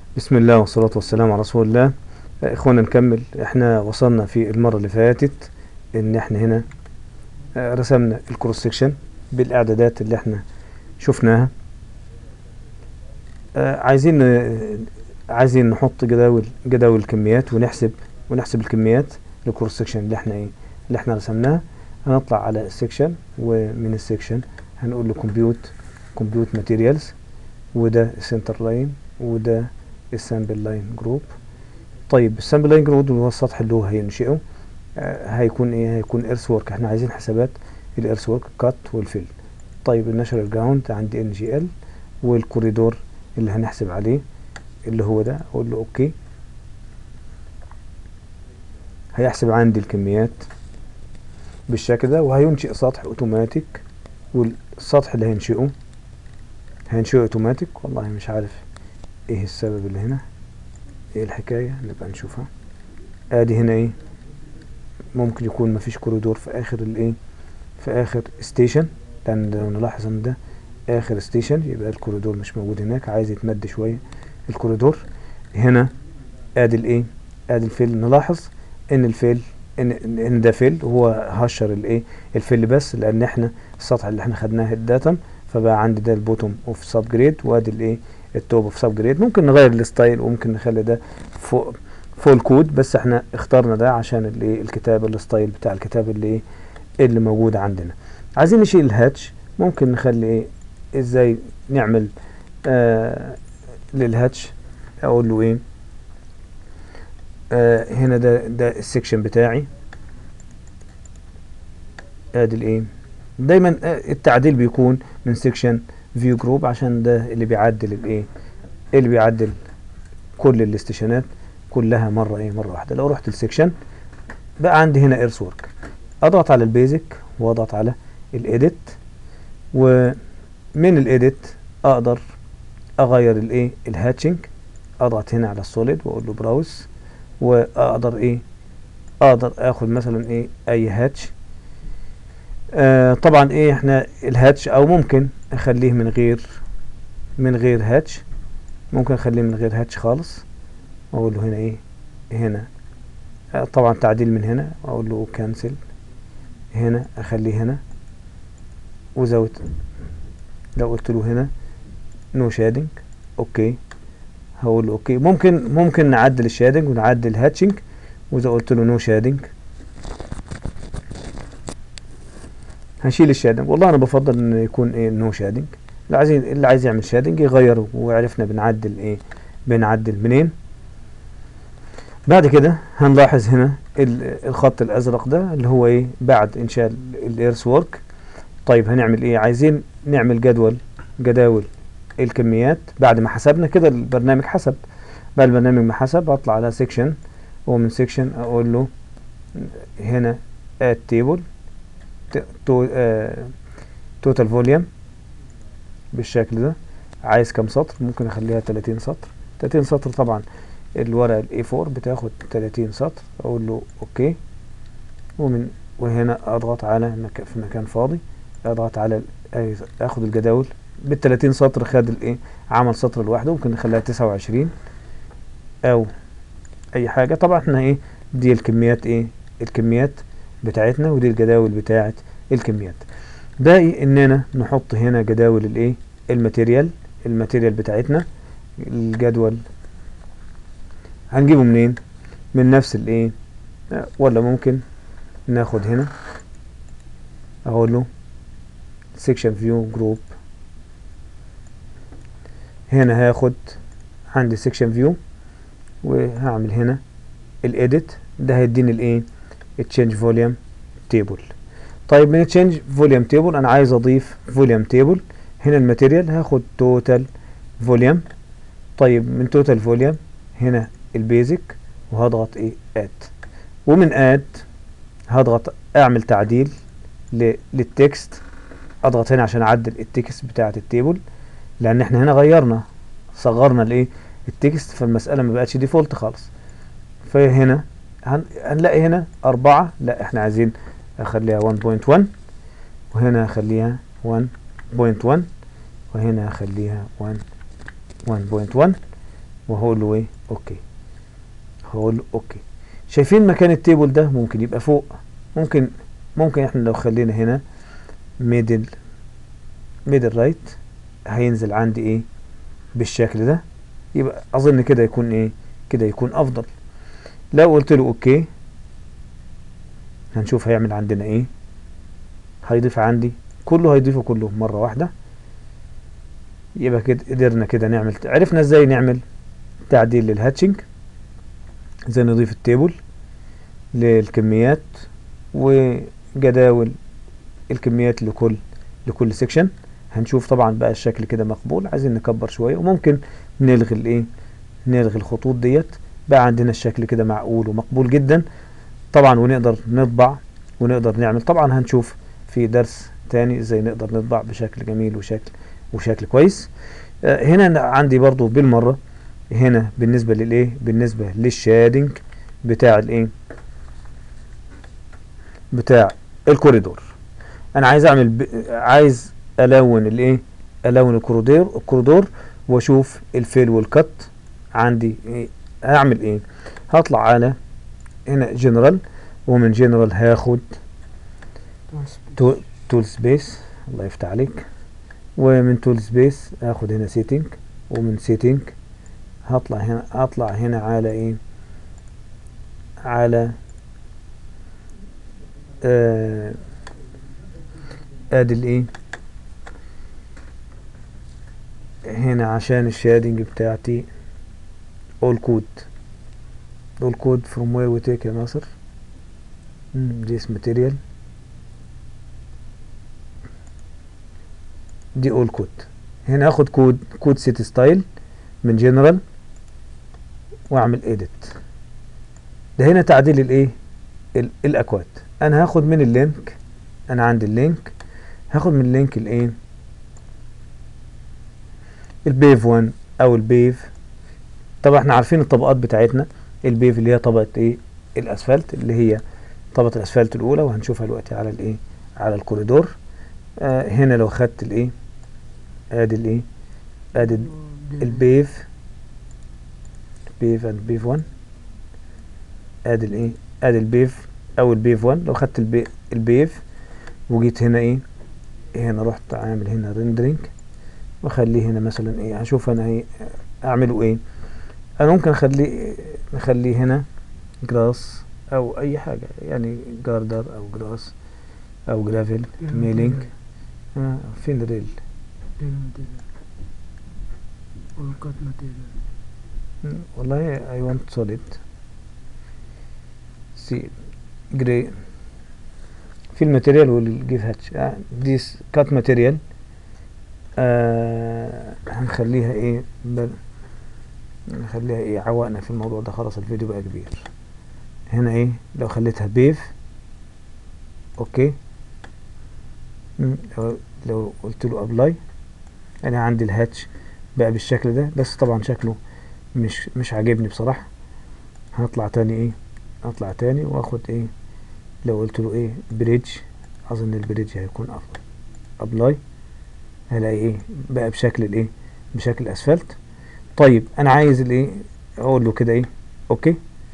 بسم الله والصلاة والسلام على رسول الله آه، اخوانا نكمل احنا وصلنا في المرة اللي فاتت ان احنا هنا آه، رسمنا الكروس سكشن بالاعدادات اللي احنا شفناها آه، عايزين آه، عايزين نحط جداول جداول الكميات ونحسب ونحسب الكميات للكروس سكشن اللي احنا ايه اللي احنا رسمناها هنطلع على السكشن ومن السكشن هنقول له كومبيوت كومبيوت ماتيريالز وده السنتر لاين وده السامبل لاين جروب طيب السامبل لاين جروب اللي هو السطح اللي هو هينشئه آه، هيكون ايه هيكون ايرث ورك احنا عايزين حسابات الايرث ورك كات والفيل طيب الناشونال جراوند عندي ان جي ال والكوريدور اللي هنحسب عليه اللي هو ده اقول له اوكي هيحسب عندي الكميات بالشكل ده وهينشئ سطح اوتوماتيك والسطح اللي هينشئه هينشئه اوتوماتيك والله مش عارف ايه السبب اللي هنا ايه الحكاية نبقى نشوفها ادي هنا ايه ممكن يكون مفيش كوريدور في اخر الايه في اخر ستيشن لان لو نلاحظ ان ده اخر ستيشن يبقى الكوريدور مش موجود هناك عايز يتمد شوية الكوريدور هنا ادي الايه ادي الفيل نلاحظ ان الفيل ان ان ده فيل هو هشر الايه الفيل بس لان احنا السطح اللي احنا خدناه الداتم فبقى عندي ده البوتوم اوف سب جريد وادي الايه التوب اوف سب جريد ممكن نغير الستايل وممكن نخلي ده فوق فول كود بس احنا اخترنا ده عشان الايه الكتاب الستايل بتاع الكتاب اللي ايه اللي موجود عندنا عايزين نشيل الهاتش ممكن نخلي ايه ازاي نعمل آه للهاتش اقول له ايه آه هنا ده ده السكشن بتاعي ادي الايه دايما آه، التعديل بيكون من سكشن فيو جروب عشان ده اللي بيعدل الايه اللي بيعدل كل الاستيشنات كلها مره ايه مره واحده لو رحت السكشن بقى عندي هنا ايرث ورك اضغط على البيزك واضغط على الايديت ومن الايديت اقدر اغير الايه الهاتشنج اضغط هنا على السوليد واقول له براوس واقدر ايه اقدر اخد مثلا ايه اي هاتش آه طبعا ايه احنا الهاتش او ممكن اخليه من غير من غير هاتش ممكن اخليه من غير هاتش خالص اقول له هنا ايه هنا آه طبعا تعديل من هنا اقول له كانسل هنا اخليه هنا وزود لو قلت له هنا نو شادنج اوكي هقول له اوكي ممكن ممكن نعدل الشادنج ونعدل الهاتشنج واذا قلت له نو شادنج هنشيل الشادنج والله انا بفضل انه يكون ايه نو شادنج اللي عايز اللي عايز يعمل شادنج يغيره وعرفنا بنعدل ايه بنعدل منين بعد كده هنلاحظ هنا ال- الخط الازرق ده اللي هو ايه بعد انشاء الايرث وورك طيب هنعمل ايه عايزين نعمل جدول جداول الكميات بعد ما حسبنا كده البرنامج حسب بعد البرنامج ما حسب اطلع على سيكشن ومن سيكشن اقول له هنا اد تيبل توتال فوليوم بالشكل ده عايز كام سطر ممكن اخليها 30 سطر 30 سطر طبعا الورقه الاي 4 بتاخد 30 سطر اقول له اوكي ومن وهنا اضغط على مك... في مكان فاضي اضغط على ال- آه، اخد الجداول بال 30 سطر خد الايه عمل سطر لوحده ممكن نخليها 29 او اي حاجه طبعا احنا ايه دي الكميات ايه الكميات بتاعتنا ودي الجداول بتاعت الكميات باقي اننا نحط هنا جداول الايه الماتيريال الماتيريال بتاعتنا الجدول هنجيبه منين من نفس الايه آه، ولا ممكن ناخد هنا اقول له section view group هنا هاخد عندي section view وهعمل هنا الايديت ده هيديني الايه التشينج فوليوم تيبل طيب من التشينج فوليوم تيبل انا عايز اضيف فوليوم تيبل هنا الماتيريال هاخد توتال فوليوم طيب من توتال فوليوم هنا البيزك وهضغط ايه اد ومن اد هضغط اعمل تعديل ل- للتكست اضغط هنا عشان اعدل التكست بتاعه التيبل لان احنا هنا غيرنا صغرنا الايه التكست فالمساله ما بقتش ديفولت خالص فهنا هن... هنلاقي هنا أربعة لا احنا عايزين اخليها 1.1 وهنا اخليها 1.1 وهنا اخليها 1 1.1 وهقول له ايه اوكي هقول له اوكي شايفين مكان التيبل ده ممكن يبقى فوق ممكن ممكن احنا لو خلينا هنا ميدل ميدل رايت هينزل عندي ايه بالشكل ده يبقى اظن كده يكون ايه كده يكون افضل لو قلت له اوكي هنشوف هيعمل عندنا ايه هيضيف عندي كله هيضيفه كله مرة واحدة يبقى كده قدرنا كده نعمل عرفنا ازاي نعمل تعديل للهاتشنج ازاي نضيف التيبل للكميات وجداول الكميات لكل لكل سيكشن هنشوف طبعا بقى الشكل كده مقبول عايزين نكبر شوية وممكن نلغي الايه نلغي الخطوط ديت بقى عندنا الشكل كده معقول ومقبول جدا طبعا ونقدر نطبع ونقدر نعمل طبعا هنشوف في درس تاني ازاي نقدر نطبع بشكل جميل وشكل وشكل كويس آه هنا عندي برضو بالمرة هنا بالنسبة للايه بالنسبة للشادنج بتاع الايه بتاع الكوريدور انا عايز اعمل ب... عايز الون الايه الون الكوريدور الكوريدور واشوف الفيل والكت عندي إيه هعمل ايه هطلع على هنا جنرال ومن جنرال هاخد تول سبيس الله يفتح عليك ومن تول سبيس هاخد هنا سيتنج ومن سيتنج هطلع هنا اطلع هنا على ايه على آه ادي الايه هنا عشان الشادنج بتاعتي all code all code from where we take يا ناصر this material دي all code هنا اخد كود كود set style من general واعمل edit ده هنا تعديل الايه الاكواد انا هاخد من اللينك انا عندي اللينك هاخد من اللينك الايه البيف 1 او البيف طبعا احنا عارفين الطبقات بتاعتنا البيف اللي هي طبقة ايه الاسفلت اللي هي طبقة الاسفلت الاولى وهنشوفها دلوقتي على الايه على الكوريدور آه هنا لو خدت الايه ادي الايه ادي البيف بيف اند بيف 1 ادي الايه ادي البيف او البيف 1 لو خدت البي البيف وجيت هنا ايه هنا رحت عامل هنا ريندرينج واخليه هنا مثلا ايه هشوف انا ايه اعمله ايه انا ممكن اخليه نخليه هنا جراس او اي حاجة يعني جاردر او جراس او جرافيل ميلينج آه فين الريل والله I want solid see gray في الماتيريال والجيف هاتش ديس كات ماتيريال هنخليها ايه بل نخليها ايه عوقنا في الموضوع ده خلاص الفيديو بقى كبير هنا ايه لو خليتها بيف اوكي لو, لو قلت له ابلاي انا عندي الهاتش بقى بالشكل ده بس طبعا شكله مش مش عاجبني بصراحة هطلع تاني ايه اطلع تاني واخد ايه لو قلت له ايه بريدج اظن البريدج هيكون افضل ابلاي هلاقي ايه بقى بشكل الايه بشكل اسفلت طيب انا عايز الايه اقول له كده ايه اوكي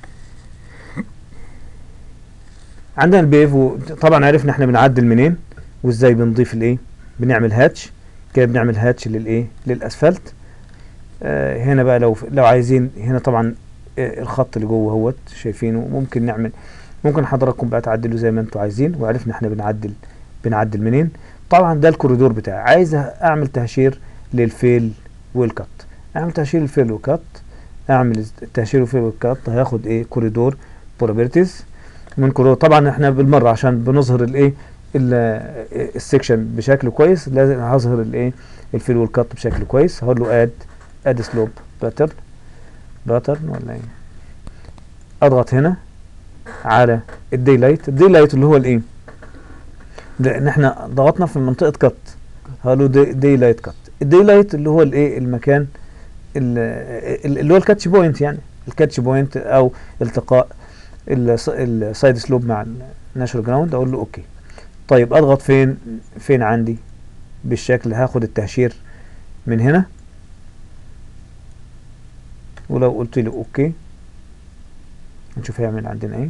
عندنا البيف طبعا عرفنا احنا بنعدل منين وازاي بنضيف الايه بنعمل هاتش كده بنعمل هاتش للايه للاسفلت آه هنا بقى لو لو عايزين هنا طبعا آه الخط اللي جوه اهوت شايفينه ممكن نعمل ممكن حضراتكم بقى تعدلوا زي ما انتوا عايزين وعرفنا احنا بنعدل بنعدل منين طبعا ده الكوريدور بتاعي عايز اعمل تهشير للفيل والكت اعمل تهشير الفيل والكت اعمل تهشير الفيل والكت هياخد ايه كوريدور بروبرتيز من كوريدور طبعا احنا بالمره عشان بنظهر الايه السكشن بشكل كويس لازم هظهر الايه الفيل والكت بشكل كويس هقول له اد اد سلوب باترن باترن ولا ايه اضغط هنا على الدي لايت الدي لايت اللي هو الايه لان احنا ضغطنا في منطقه كت هقول له دي, دي لايت كت الدي لايت اللي هو الايه المكان اللي هو الكاتش بوينت يعني الكاتش بوينت او التقاء السايد سلوب مع الناشونال جراوند اقول له اوكي طيب اضغط فين فين عندي بالشكل هاخد التهشير من هنا ولو قلت له اوكي نشوف هيعمل عندنا ايه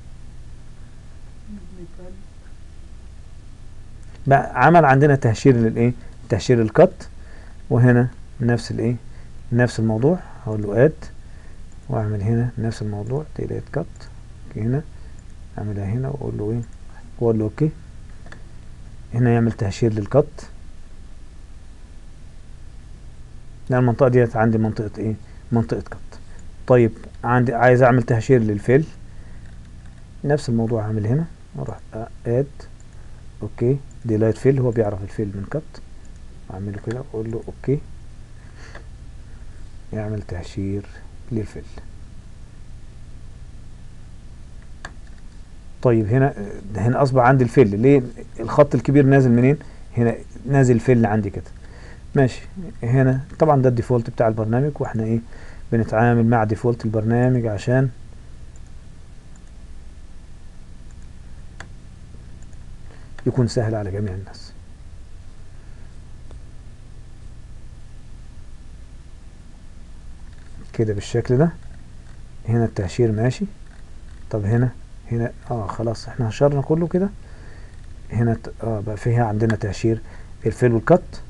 بقى عمل عندنا تهشير للايه تهشير الكت وهنا نفس الايه نفس الموضوع هقول له اد واعمل هنا نفس الموضوع ديليت كت هنا اعملها هنا واقول له ايه واقول له اوكي هنا يعمل تهشير للكت لان المنطقه ديت عندي منطقه ايه منطقه كت طيب عندي عايز اعمل تهشير للفيل نفس الموضوع اعمل هنا واروح اد اوكي ديلايت فيل هو بيعرف الفيل من كت اعمله كده واقول له اوكي يعمل تهشير للفيل طيب هنا هنا اصبح عندي الفيل ليه الخط الكبير نازل منين هنا نازل الفيل عندي كده ماشي هنا طبعا ده الديفولت بتاع البرنامج واحنا ايه بنتعامل مع ديفولت البرنامج عشان يكون سهل على جميع الناس كده بالشكل ده هنا التهشير ماشي طب هنا هنا اه خلاص احنا هشرنا كله كده هنا اه بقى فيها عندنا تهشير الفيل والكت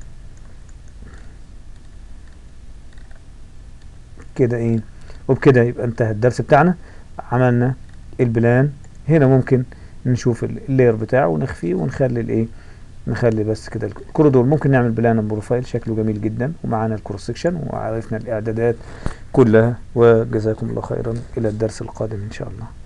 كده ايه وبكده يبقى انتهى الدرس بتاعنا عملنا البلان هنا ممكن نشوف اللاير بتاعه ونخفيه ونخلي الايه نخلي بس كده الكوريدور ممكن نعمل بلان بروفايل شكله جميل جدا ومعانا الكروس سكشن وعرفنا الاعدادات كلها وجزاكم الله خيرا الى الدرس القادم ان شاء الله